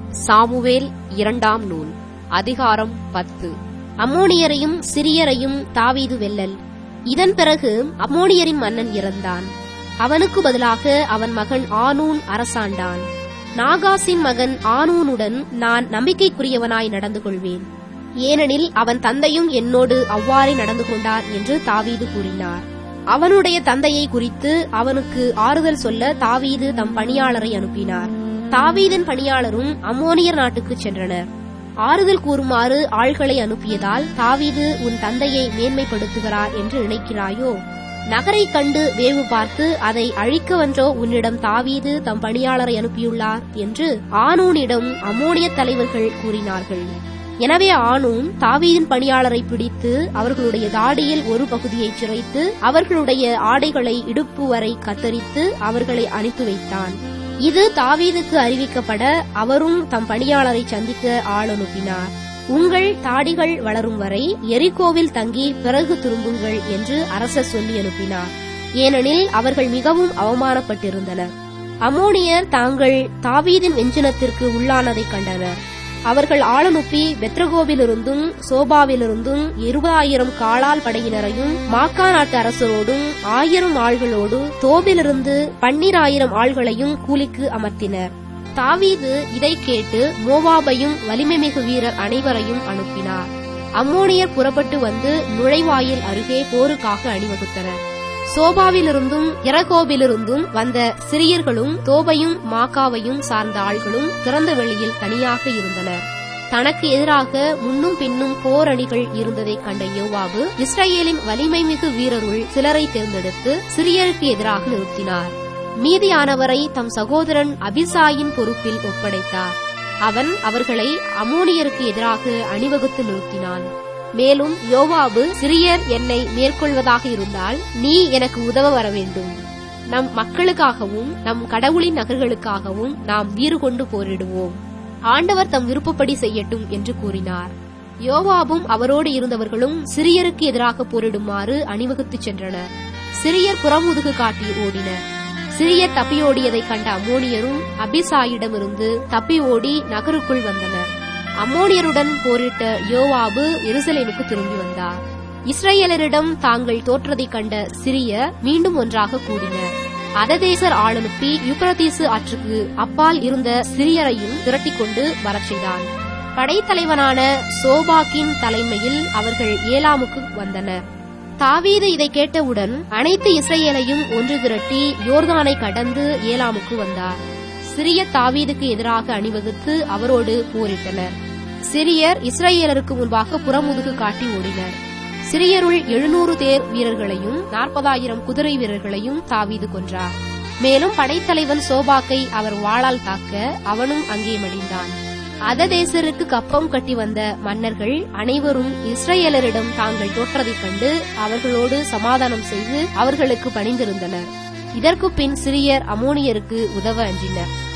Samuel இரண்டாம் நூல் அதிகாரம் பத்து அம்மோனியரையும் சிரியரையும் தாவீது வெல்லல் இதன் பிறகு அம்மோனியரின் மன்னன் இறந்தான் அவனுக்கு பதிலாக அவன் மகன் ஆனூன் அரசாண்டான் நாகாசின் மகன் ஆனூனுடன் நான் நம்பிக்கைக்குரியவனாய் நடந்து கொள்வேன் ஏனெனில் அவன் தந்தையும் என்னோடு அவ்வாறே நடந்து கொண்டார் என்று தாவீது கூறினார் அவனுடைய தந்தையை குறித்து அவனுக்கு ஆறுதல் சொல்ல தாவீது தம் பணியாளரை அனுப்பினார் தாவீதன் பணியாளரும் அம்மோனியர் நாட்டுக்கு சென்றனர் ஆறுதல் கூறுமாறு ஆள்களை அனுப்பியதால் தாவீது உன் தந்தையை மேன்மைப்படுத்துகிறார் என்று நினைக்கிறாயோ நகரை கண்டு வேவு பார்த்து அதை அழிக்கவென்றோ உன்னிடம் தாவீது தம் பணியாளரை அனுப்பியுள்ளார் என்று ஆனூனிடம் அம்மோனிய தலைவர்கள் கூறினார்கள் எனவே ஆனூன் தாவீதின் பணியாளரை பிடித்து அவர்களுடைய தாடியில் ஒரு பகுதியை சிரைத்து அவர்களுடைய ஆடைகளை இடுப்பு வரை கத்தரித்து அவர்களை அனுப்பி வைத்தான் இது தாவீதுக்கு அறிவிக்கப்பட அவரும் தம் பணியாளரை சந்திக்க ஆள் அனுப்பினார் உங்கள் தாடிகள் வளரும் வரை எரிகோவில் தங்கி பிறகு திரும்புங்கள் என்று அரசர் சொல்லி அனுப்பினார் ஏனெனில் அவர்கள் மிகவும் அவமானப்பட்டிருந்தனர் அமோனியர் தாங்கள் தாவீதின் வெஞ்சினத்திற்கு உள்ளானதைக் கண்டனர் அவர்கள் ஆளனுப்பி பெத்ரகோவிலிருந்தும் சோபாவிலிருந்தும் இருபதாயிரம் காலால் படையினரையும் மாக்கா நாட்டு அரசரோடும் ஆயிரம் ஆள்களோடு தோபிலிருந்து பன்னிராயிரம் ஆள்களையும் கூலிக்கு அமர்த்தினர் தாவீது இதை கேட்டு மோவாபையும் வலிமைமிகு வீரர் அனைவரையும் அனுப்பினார் அம்மோனியர் புறப்பட்டு வந்து நுழைவாயில் அருகே போருக்காக அணிவகுத்தனர் சோபாவிலிருந்தும் இரகோபிலிருந்தும் வந்த சிறியர்களும் தோபையும் மாக்காவையும் சார்ந்த ஆள்களும் திறந்த வெளியில் தனியாக இருந்தனர் தனக்கு எதிராக முன்னும் பின்னும் போர் அணிகள் இருந்ததைக் கண்ட யோவாபு இஸ்ரேலின் வலிமை மிகு வீரருள் சிலரை தேர்ந்தெடுத்து சிறியருக்கு எதிராக நிறுத்தினார் மீதியானவரை தம் சகோதரன் அபிசாயின் பொறுப்பில் ஒப்படைத்தார் அவன் அவர்களை அமோனியருக்கு எதிராக அணிவகுத்து நிறுத்தினான் மேலும் யோவாபு சிறியர் என்னை மேற்கொள்வதாக இருந்தால் நீ எனக்கு உதவ வர வேண்டும் நம் மக்களுக்காகவும் நம் கடவுளின் நகர்களுக்காகவும் நாம் வீறு கொண்டு போரிடுவோம் ஆண்டவர் தம் விருப்பப்படி செய்யட்டும் என்று கூறினார் யோவாபும் அவரோடு இருந்தவர்களும் சிறியருக்கு எதிராக போரிடுமாறு அணிவகுத்துச் சென்றனர் சிறியர் புறமுதுகு காட்டி ஓடினர் சிறியர் தப்பியோடியதைக் கண்ட அம்மோனியரும் அபிசாயிடமிருந்து தப்பி ஓடி நகருக்குள் வந்தனர் அம்மோனியருடன் போரிட்ட யோவாபு எருசலேமுக்கு திரும்பி வந்தார் இஸ்ரேலரிடம் தாங்கள் தோற்றதைக் கண்ட சிறிய மீண்டும் ஒன்றாக கூடினர் அததேசர் ஆளனுப்பி யுப்ரதீசு ஆற்றுக்கு அப்பால் இருந்த சிறியரையும் திரட்டிக் கொண்டு வரச் செய்தான் படைத்தலைவனான சோபாக்கின் தலைமையில் அவர்கள் ஏலாமுக்கு வந்தனர் தாவீது இதை கேட்டவுடன் அனைத்து இஸ்ரேலையும் ஒன்று திரட்டி யோர்தானை கடந்து ஏலாமுக்கு வந்தார் சிறிய தாவீதுக்கு எதிராக அணிவகுத்து அவரோடு போரிட்டனர் சிறியர் இஸ்ரேலருக்கு முன்பாக புறமுதுகு காட்டி ஓடினர் சிறியருள் எழுநூறு தேர் வீரர்களையும் நாற்பதாயிரம் குதிரை வீரர்களையும் தாவீது கொன்றார் மேலும் படைத்தலைவன் சோபாக்கை அவர் வாளால் தாக்க அவனும் அங்கே மடிந்தான் அததேசருக்கு கப்பம் கட்டி வந்த மன்னர்கள் அனைவரும் இஸ்ரேலரிடம் தாங்கள் தோற்றதைக் கண்டு அவர்களோடு சமாதானம் செய்து அவர்களுக்கு பணிந்திருந்தனர் இதற்கு பின் சிறியர் அமோனியருக்கு உதவ அஞ்சினர்